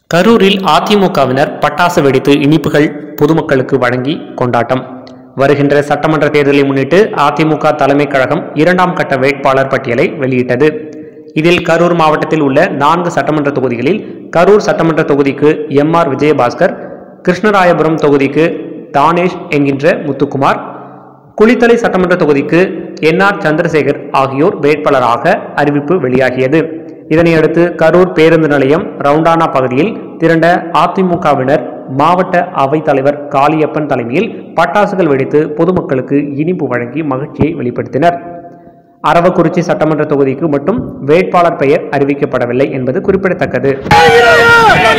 கரூரில் அதிமுகவினர் பட்டாசு வெடித்து இனிப்புகள் பொதுமக்களுக்கு வழங்கி கொண்டாட்டம் வருகின்ற சட்டமன்ற தேர்தலை முன்னிட்டு அதிமுக தலைமை கழகம் இரண்டாம் கட்ட வேட்பாளர் பட்டியலை வெளியிட்டது இதில் கரூர் மாவட்டத்தில் உள்ள நான்கு சட்டமன்ற தொகுதிகளில் கரூர் சட்டமன்ற தொகுதிக்கு எம் ஆர் விஜயபாஸ்கர் கிருஷ்ணராயபுரம் தொகுதிக்கு தானேஷ் என்கின்ற முத்துக்குமார் குளித்தலை சட்டமன்ற தொகுதிக்கு என் ஆர் சந்திரசேகர் ஆகியோர் வேட்பாளராக அறிவிப்பு வெளியாகியது இதனையடுத்து கரூர் பேருந்து நிலையம் ரவுண்டானா பகுதியில் திரண்ட அதிமுகவினர் மாவட்ட அவைத்தலைவர் காளியப்பன் தலைமையில் பட்டாசுகள் வெடித்து பொதுமக்களுக்கு இனிப்பு வழங்கி மகிழ்ச்சியை வெளிப்படுத்தினர் அரவக்குறிச்சி சட்டமன்ற தொகுதிக்கு மட்டும் வேட்பாளர் பெயர் அறிவிக்கப்படவில்லை என்பது குறிப்பிடத்தக்கது